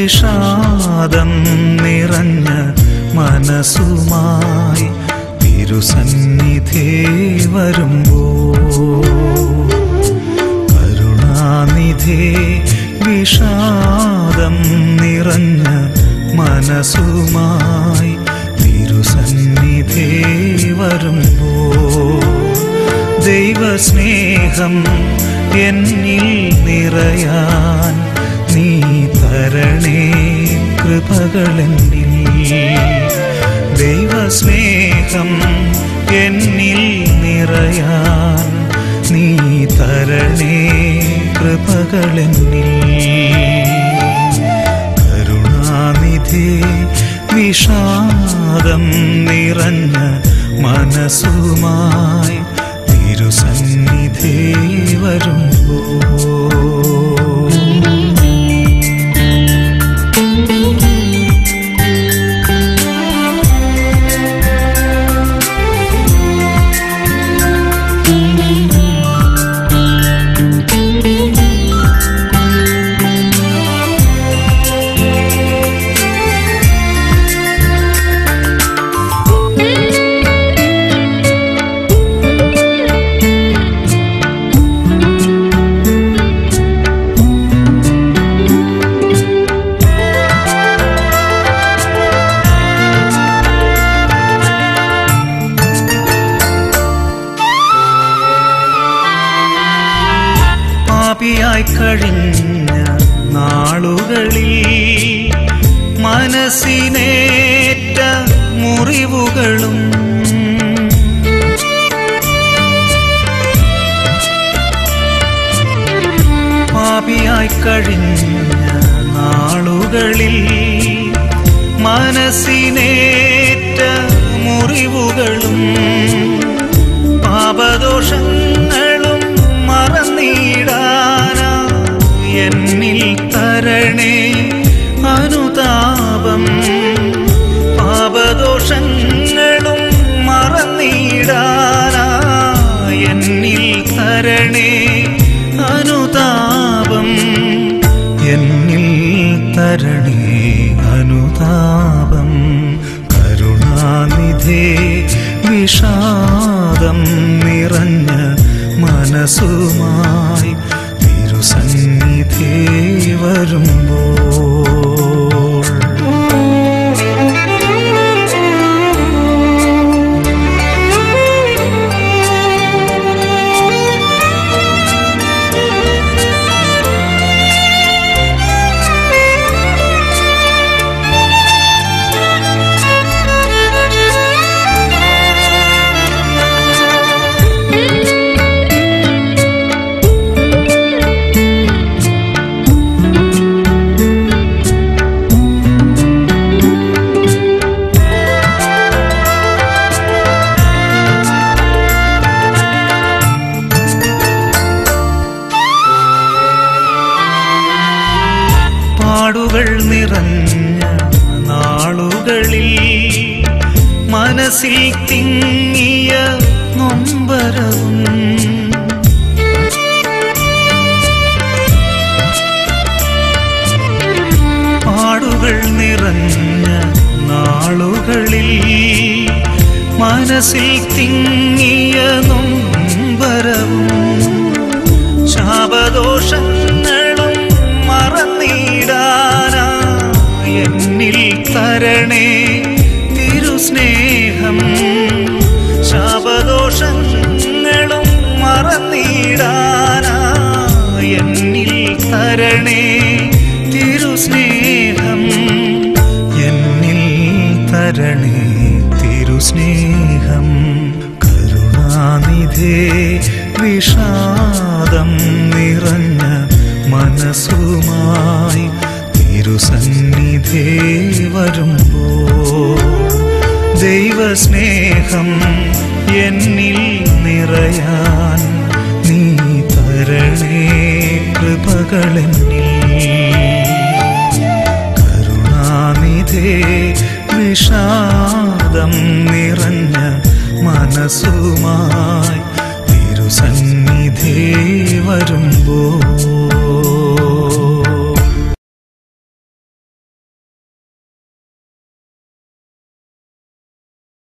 വിഷാദം നിറഞ്ഞ മനസ്സുമായി തിരുസന്നിധി വരുമ്പോ കരുണാനിധി വിഷാദം നിറഞ്ഞ മനസ്സുമായി തിരുസന്നിധി വരുമ്പോ ദൈവസ്നേഹം എന്നിൽ നിറയാൻ നീ തരണേ കൃപകളെന്നിൽ ദൈവസ്നേഹം എന്നിൽ നിറയാൻ നീ തരണേ കൃപകളെന്നിൽ കരുണാനിധി വിഷാദം നിറഞ്ഞ മനസ്സുമായി തിരുസന്നിധി വരുമ്പോ പാപിയായി കഴിഞ്ഞ നാളുകളിൽ മനസ്സിനേറ്റ മുറിവുകളും പാപിയായി കഴിഞ്ഞ നാളുകളിൽ മനസ്സിനേറ്റ മുറിവുകളും പാപദോഷങ്ങളും മറന്നിടാനാ എന്നിൽ തരണേ അനുതാപം പാപദോഷങ്ങളും മറന്നിടാനാ എന്നിൽ തരണേ അനുതാപം എന്നിൽ തരണേ അനുതാപം കരുണാനിധേ വിഷാദം നിറഞ്ഞ മനസ്സുമായി തിരുസന്നിധി വരുമ്പോൾ പാടുകൾ നിറഞ്ഞ നാളുകളിൽ മനസ്സിൽ തിങ്ങിയ നൊമ്പരവും പാടുകൾ നിറഞ്ഞ നാളുകളിൽ മനസ്സിൽ തിങ്ങിയ നൊമ്പരവും ശാപദോഷങ്ങളും മറന്നിടാനാ എന്നിൽ തരണേ തിരുസ്നേഹം ശാപദോഷങ്ങളും മറന്നിടാനാ എന്നിൽ തരണേ തിരുസ്നേഹം എന്നിൽ തരണേ തിരുസ്നേഹം കരുണാനിധേ വിഷാദം നിറഞ്ഞ മനസ്സുമായി തിരുസന്നിധി വരുമ്പോ ദൈവസ്നേഹം എന്നിൽ നിറയാൻ നീ തരണേ കൃപകളെന്നിൽ കരുണാനിധേ വിഷാദം നിറഞ്ഞ മനസ്സുമായി തിരുസന്നിധി വരുമ്പോൾ